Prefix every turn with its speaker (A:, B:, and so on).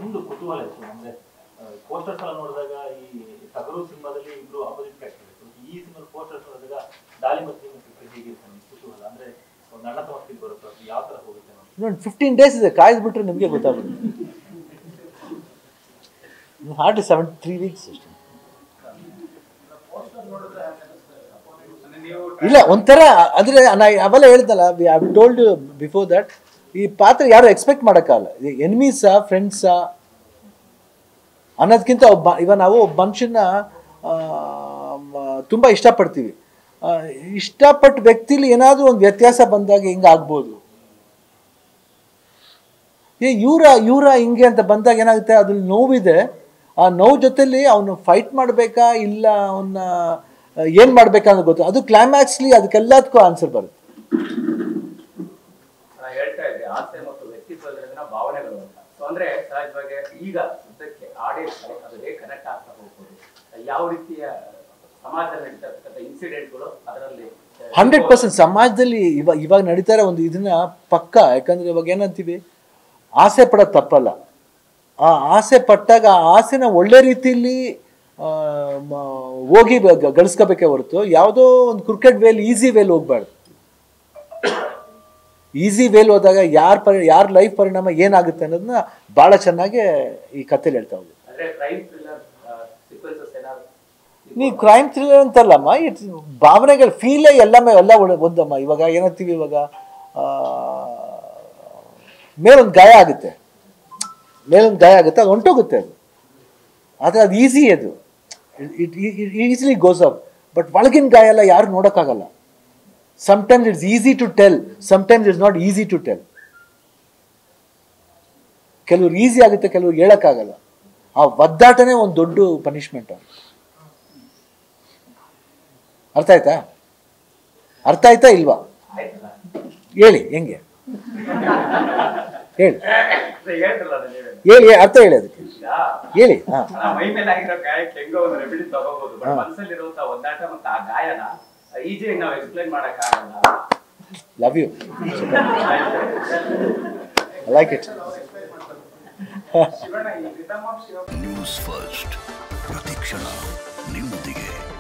A: ಒಂದು ಕುತೂಹಲ ಇತ್ತು ಅಂದ್ರೆ ಪೋಸ್ಟರ್ಸ್ ಎಲ್ಲ ನೋಡಿದಾಗ ಈ ಟಗರು ಸಿನಿಮಾದಲ್ಲಿ ಇಬ್ರು ಆಪೋಸಿಟ್ ಕ್ಯಾರೆಕ್ಟರ್ ಇತ್ತು ಈ ಸಿನಿಮಾ ಪೋಸ್ಟರ್ಸ್ ನೋಡಿದಾಗ ಡಾಲಿ ಮತ್ತು ಹೇಗಿರ್ತಾನೆ ಕುತೂಹಲ ಅಂದ್ರೆ ಒಂದು ಅಣ್ಣ ತಮ್ಮ ಫೀಲ್ ಬರುತ್ತೆ ಅದು ಯಾವ ತರ ಹೋಗುತ್ತೆ ನೋಡಿ
B: ನೋಡಿ ಫಿಫ್ಟೀನ್ ಡೇಸ್ ಇದೆ ಕಾಯ್ದುಬಿಟ್ರೆ ನಿಮಗೆ ಗೊತ್ತಾಗುತ್ತೆ ಹಾರ್ಡ್ ಸೆವೆನ್ ತ್ರೀ ವೀಕ್ಸ್ ಅಷ್ಟೇ ಇಲ್ಲ ಒಂಥರ ಅಂದರೆ ನಾ ಅವೆಲ್ಲ ಹೇಳ್ದಲ್ಲ ಐ ಟೋಲ್ಡ್ ಬಿಫೋರ್ ದಟ್ ಈ ಪಾತ್ರ ಯಾರು ಎಕ್ಸ್ಪೆಕ್ಟ್ ಮಾಡೋಕ್ಕಾಗಲ್ಲ ಎನಿಮೀಸಾ ಫ್ರೆಂಡ್ಸಾ ಅನ್ನೋದಕ್ಕಿಂತ ಒಬ್ಬ ಇವಾಗ ನಾವು ಒಬ್ಬ ಮನುಷ್ಯನ ತುಂಬ ಇಷ್ಟಪಡ್ತೀವಿ ಆ, ಇಷ್ಟಪಟ್ಟ ವ್ಯಕ್ತಿಲಿ ಏನಾದರೂ ಒಂದು ವ್ಯತ್ಯಾಸ ಬಂದಾಗ ಹಿಂಗೆ ಆಗ್ಬೋದು ಏ ಇವರ ಇವರ ಹಿಂಗೆ ಅಂತ ಬಂದಾಗ ಏನಾಗುತ್ತೆ ಅದ್ರಲ್ಲಿ ನೋವಿದೆ ಆ ನೋವು ಜೊತೆಲಿ ಅವನು ಫೈಟ್ ಮಾಡಬೇಕಾ ಇಲ್ಲ ಅವನ್ನ ಏನು ಮಾಡಬೇಕಾ ಅಂತ ಗೊತ್ತು ಅದು ಕ್ಲೈಮ್ಯಾಕ್ಸ್ಲಿ ಅದಕ್ಕೆಲ್ಲದಕ್ಕೂ ಆನ್ಸರ್ ಬರುತ್ತೆ
C: ನಾನು ಹೇಳ್ತಾ ಇದ್ದೆ ಆಸೆ ಮತ್ತು ವ್ಯಕ್ತಿತ್ವದ ಭಾವನೆಗಳು ಅಂತ ಸೊ ಅಂದ್ರೆ ಸಹಜವಾಗಿ ಈಗ ಸದ್ಯಕ್ಕೆ ಆಡಿಯನ್ಸ್ ಅದು ಹೇಗೆ ಕನೆಕ್ಟ್ ಆಗ್ತಾ ಹೋಗ್ಬೋದು ಯಾವ ರೀತಿಯ ಸಮಾಜದಲ್ಲಿ ನಡೀತಕ್ಕಂಥ ಇನ್ಸಿಡೆಂಟ್ಗಳು ಅದರಲ್ಲಿ
B: ಹಂಡ್ರೆಡ್ ಪರ್ಸೆಂಟ್ ಸಮಾಜದಲ್ಲಿ ಇವಾಗ ಇವಾಗ ನಡೀತಾ ಇರೋ ಒಂದು ಇದನ್ನ ಪಕ್ಕ ಯಾಕಂದ್ರೆ ಇವಾಗ ಏನಂತೀವಿ ಆಸೆ ಪಡೋದು ತಪ್ಪಲ್ಲ ಆ ಆಸೆ ಪಟ್ಟಾಗ ಆ ಆಸೆನ ಒಳ್ಳೆ ರೀತಿಯಲ್ಲಿ ಆ, ಮ- ಹೋಗಿ ಬ- ಗಳಿಸ್ಕೋಬೇಕೇ ಹೊರತು ಯಾವುದೋ ಒಂದು ಕ್ರಿಕೆಟ್ ವೇಲ್ ಈಸಿ ವೇಲ್ ಹೋಗ್ಬಾರ್ದು ಈಸಿ ವೇಲ್ ಹೋದಾಗ ಯಾರ ಪರಿ ಯಾರ ಲೈಫ್ ಪರಿಣಾಮ ಏನಾಗುತ್ತೆ ಅನ್ನೋದನ್ನ ಭಾಳ ಚೆನ್ನಾಗಿ ಈ ಕಥೆಲಿ ಹೇಳ್ತಾ ಹೋಗುತ್ತೆ
C: ಅಂದ್ರೆ ಕ್ರೈಮ್ ಥ್ರಿಲ್ಲರ್ ಸೀಕ್ವೆನ್ಸಸ್ ಏನಾದ್ರು
B: ನೀ ಕ್ರೈಮ್ ಥ್ರಿಲ್ಲರ್ ಅಂತಲ್ಲಮ್ಮ ಇಟ್ಸ್ ಭಾವನೆಗಳು ಫೀಲೇ ಎಲ್ಲಮ್ಮ ಎಲ್ಲ ಒಳ್ಳೆ ಒಂದಮ್ಮ ಇವಾಗ ಏನಂತೀವಿ ಇವಾಗ ಆ, ಮೇಲೊಂದು ಗಾಯ ಆಗುತ್ತೆ ಮೇಲೊಂದು ಗಾಯ ಆಗುತ್ತೆ ಅದು ಹೊಂಟೋಗುತ್ತೆ ಅದು ಆದರೆ ಅದು ಈಸಿ ಅದು it easily goes up but ಒಳಗಿನ ಗಾಯ ಎಲ್ಲ ಯಾರು ನೋಡೋಕ್ಕಾಗಲ್ಲ sometimes it's easy to tell sometimes it's not easy to tell ಕೆಲವ್ರು ಈಸಿ ಆಗುತ್ತೆ ಕೆಲವ್ರಿಗೆ ಹೇಳೋಕ್ಕಾಗಲ್ಲ ಆ ಒದ್ದಾಟನೇ ಒಂದು ದೊಡ್ಡ ಪನಿಷ್ಮೆಂಟ್ ಅವ್ರಿಗೆ ಅರ್ಥ ಆಯ್ತಾ ಅರ್ಥ ಆಯ್ತಾ ಇಲ್ವಾ
C: ಆಯ್ತಲ್ಲ
B: ಹೇಳಿ ಹೆಂಗೆ ಹೇಳಿ
C: ಅದೇ ಹೇಳ್ರಲ್ಲ ಅದು ನೀವೇ
B: ಹೇಳಿ ಅರ್ಥ ಹೇಳಿ ಅದಕ್ಕೆ
C: ಈಗ
B: ಹೇಳಿ ಹಾ
C: ಅಲ್ಲ, ಮೈ ಮೇಲೆ ಆಗಿರೋ ಗಾಯಕ್ಕೆ ಹೆಂಗೋ ಒಂದು ರೆಮಿಡಿ ತಗೋಬಹುದು ಬಟ್ ಮನಸ್ಸಲ್ಲಿರುವಂತ ಒದ್ದಾಟ ಮತ್ತು ಆ ಗಾಯನ ಈಜಿಯಾಗಿ ನಾವು ಎಕ್ಸ್ಪ್ಲೈನ್ ಮಾಡಕ್ ಆಗಲ್ಲ
B: love you like it
D: News First ಪ್ರತಿಕ್ಷಣ ನಿಮ್ಮೊಂದಿಗೆ